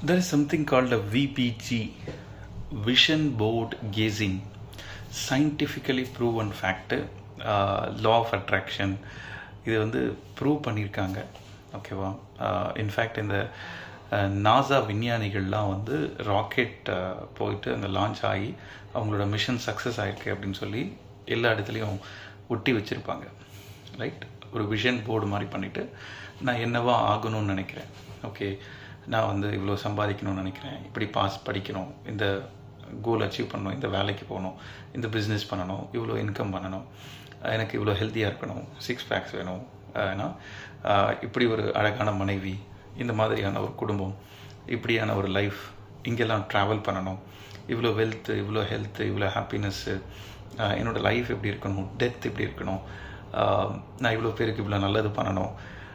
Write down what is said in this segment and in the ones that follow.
There is something called a VPG, Vision Board Gazing, scientifically proven fact, uh, law of attraction. இது வந்து prove பண்ணியிருக்காங்க ஓகேவா in fact இந்த NASA விஞ்ஞானிகள்லாம் வந்து rocket போயிட்டு அங்கே லான்ச் ஆகி அவங்களோட மிஷன் சக்ஸஸ் ஆயிருக்கு அப்படின்னு சொல்லி எல்லா இடத்துலையும் ஒட்டி வச்சுருப்பாங்க ரைட் ஒரு விஷன் போர்டு மாதிரி பண்ணிவிட்டு நான் என்னவா ஆகணும்னு நினைக்கிறேன் ஓகே நான் வந்து இவ்வளோ சம்பாதிக்கணும்னு நினைக்கிறேன் இப்படி பாஸ் படிக்கணும் இந்த கோல் அச்சீவ் பண்ணணும் இந்த வேலைக்கு போகணும் இந்த பிஸ்னஸ் பண்ணணும் இவ்வளோ இன்கம் பண்ணணும் எனக்கு இவ்வளோ ஹெல்த்தியாக இருக்கணும் சிக்ஸ் பேக்ஸ் வேணும் ஏன்னா இப்படி ஒரு அழகான மனைவி இந்த மாதிரியான ஒரு குடும்பம் இப்படியான ஒரு லைஃப் இங்கெல்லாம் ட்ராவல் பண்ணணும் இவ்வளோ வெல்த்து இவ்வளோ ஹெல்த்து இவ்வளோ ஹாப்பினஸ்ஸு என்னோடய லைஃப் எப்படி இருக்கணும் டெத் எப்படி இருக்கணும் நான் இவ்வளோ பேருக்கு இவ்வளோ நல்லது பண்ணணும்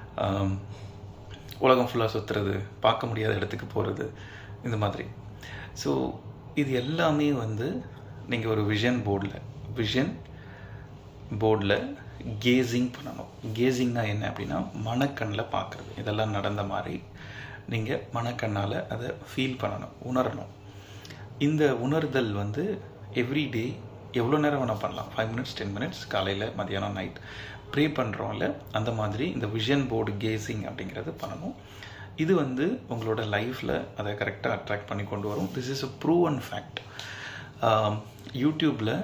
உலகம் ஃபுல்லாக சுற்றுறது பார்க்க முடியாத இடத்துக்கு போகிறது இந்த மாதிரி ஸோ இது எல்லாமே வந்து நீங்கள் ஒரு விஷன் போர்டில் விஷன் போர்டில் கேசிங் பண்ணணும் கேசிங்னா என்ன அப்படின்னா மனக்கண்ணில் பார்க்குறது இதெல்லாம் நடந்த மாதிரி நீங்கள் மனக்கண்ணால் அதை ஃபீல் பண்ணணும் உணரணும் இந்த உணர்தல் வந்து எவ்ரி டே எவ்வளோ நேரம் வேணால் பண்ணலாம் ஃபைவ் மினிட்ஸ் டென் மினிட்ஸ் காலையில் மதியானம் நைட் ப்ரே பண்ணுறோம்ல அந்த மாதிரி இந்த விஷன் போர்டு கேசிங் அப்படிங்கிறது பண்ணணும் இது வந்து உங்களோட லைஃப்பில் அதை கரெக்டாக அட்ராக்ட் பண்ணி கொண்டு வரும் this is a prove and fact யூடியூப்பில்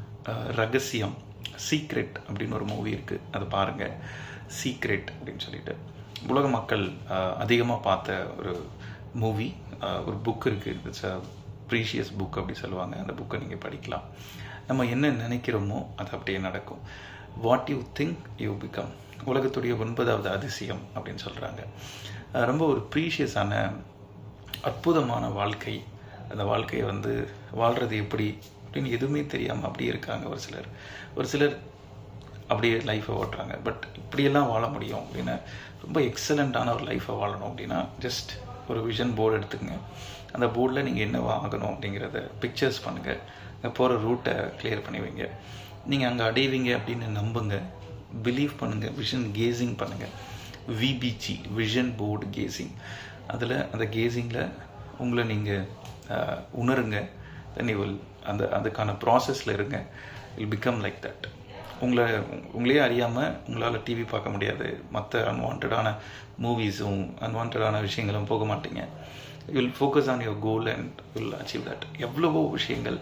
ரகசியம் சீக்ரெட் அப்படின்னு ஒரு மூவி இருக்குது அதை பாருங்கள் சீக்ரெட் அப்படின்னு சொல்லிட்டு உலக மக்கள் அதிகமாக பார்த்த ஒரு மூவி ஒரு புக் இருக்குது இட்ஸ் அ ப்ரீஷியஸ் புக் அப்படி சொல்லுவாங்க அந்த புக்கை நீங்கள் படிக்கலாம் நம்ம என்ன நினைக்கிறோமோ அது அப்படியே நடக்கும் what you think you become உலகத்துடைய ஒன்பதாவது அதிசயம் அப்படின்னு சொல்கிறாங்க ரொம்ப ஒரு ப்ரீஷியஸான அற்புதமான வாழ்க்கை அந்த வாழ்க்கையை வந்து வாழ்கிறது எப்படி அப்படின்னு எதுவுமே தெரியாமல் அப்படியே இருக்காங்க ஒரு சிலர் ஒரு சிலர் அப்படியே லைஃப்பை ஓட்டுறாங்க பட் இப்படியெல்லாம் வாழ முடியும் அப்படின்னு ரொம்ப எக்ஸலண்ட்டான ஒரு லைஃப்பை வாழணும் அப்படின்னா ஜஸ்ட் ஒரு விஷன் போர்டு எடுத்துக்கங்க அந்த போர்டில் நீங்கள் என்னவா ஆகணும் அப்படிங்கிறத பிக்சர்ஸ் பண்ணுங்கள் அங்கே போகிற ரூட்டை கிளியர் பண்ணி வைங்க நீங்கள் அங்கே அடைவீங்க அப்படின்னு நம்புங்க பிலீவ் பண்ணுங்கள் விஷன் கேசிங் பண்ணுங்கள் விபிஜி விஷன் போர்டு கேசிங் அதில் அந்த கேசிங்கில் உங்களை நீங்கள் உணருங்க தென் வில் அந்த அதுக்கான ப்ராசஸில் இருங்க வில் பிகம் லைக் தட் உங்களை உங்களே அறியாமல் உங்களால் டிவி பார்க்க முடியாது மற்ற அன்வான்டான மூவிஸும் அன்வான்டான விஷயங்களும் போக மாட்டீங்க will focus on your goal and will achieve that எவ்வளவோ விஷயங்கள்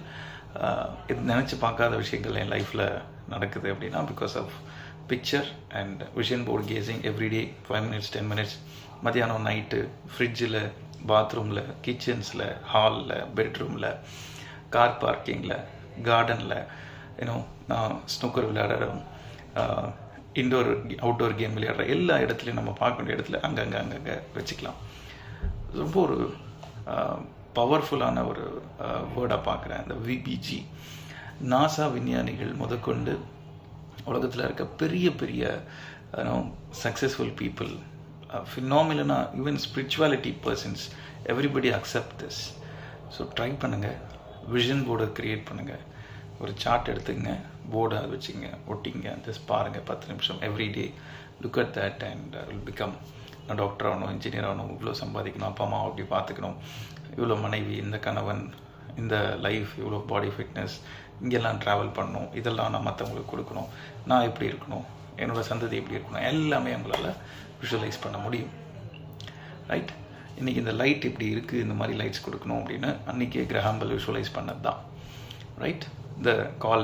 இது நினச்சி பார்க்காத விஷயங்கள் என் லைஃப்பில் நடக்குது அப்படின்னா because of picture and vision board gazing everyday five minutes ten minutes மத்தியானம் நைட்டு ஃப்ரிட்ஜில் பாத்ரூமில் கிச்சன்ஸில் ஹாலில் பெட்ரூமில் கார் பார்க்கிங்கில் கார்டனில் ஏன்னோ நான் ஸ்னூக்கர் விளையாடுறோம் இன்டோர் அவுட்டோர் கேம் விளையாடுற எல்லா இடத்துலையும் நம்ம பார்க்க வேண்டிய இடத்துல அங்கங்கே அங்கங்கே வச்சுக்கலாம் ரொம்ப ஒரு பவர்ஃபுல்லான ஒரு வேர்டாக பார்க்குறேன் இந்த விபிஜி நாசா விஞ்ஞானிகள் முதற்கொண்டு உலகத்தில் இருக்க பெரிய பெரிய சக்ஸஸ்ஃபுல் பீப்புள் ஃபினாமிலனா even spirituality persons everybody accept this so try பண்ணுங்கள் விஷன் போர்டை க்ரியேட் பண்ணுங்கள் ஒரு சார்ட் எடுத்துங்க போர்டை அது வச்சுங்க ஒட்டிங்க ஜஸ்ட் பாருங்கள் பத்து நிமிஷம் every day look at that and will become நான் டாக்டர் ஆகணும் இன்ஜினியர் ஆகணும் இவ்வளோ சம்பாதிக்கணும் அப்பா அம்மா அப்படி பார்த்துக்கணும் இவ்வளோ மனைவி இந்த கணவன் இந்த லைஃப் இவ்வளோ பாடி ஃபிட்னஸ் இங்கெல்லாம் ட்ராவல் பண்ணணும் இதெல்லாம் நான் மற்றவங்களுக்கு கொடுக்கணும் நான் எப்படி இருக்கணும் என்னோடய சந்ததி எப்படி இருக்கணும் எல்லாமே உங்களால் விஷுவலைஸ் பண்ண முடியும் ரைட் இன்றைக்கி இந்த லைட் இப்படி இருக்குது இந்த மாதிரி லைட்ஸ் கொடுக்கணும் அப்படின்னு அன்றைக்கே கிரஹாம்பல் விஷுவலைஸ் பண்ணது தான் ரைட் இந்த கால்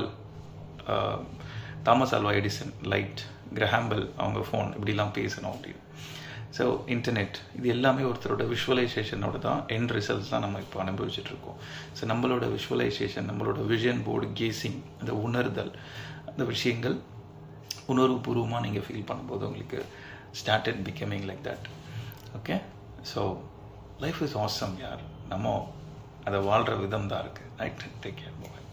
Thomas Alva Edison light Graham Bell அவங்க ஃபோன் இப்படிலாம் பேசணும் அப்படின்னு ஸோ இன்டர்நெட் இது எல்லாமே ஒருத்தரோட விஷுவலைசேஷனோட தான் எண்ட் ரிசல்ட்ஸ் தான் நம்ம இப்போ அனுபவிச்சுட்ருக்கோம் ஸோ நம்மளோட விஷுவலைசேஷன் நம்மளோட விஷன் போர்டு கேசிங் அந்த உணர்தல் அந்த விஷயங்கள் உணர்வுபூர்வமாக நீங்கள் ஃபீல் பண்ணும்போது உங்களுக்கு started becoming like that okay so life is awesome யார் நம்ம அதை வாழ்கிற விதம் தான் இருக்குது ரைட் டேக் கேர்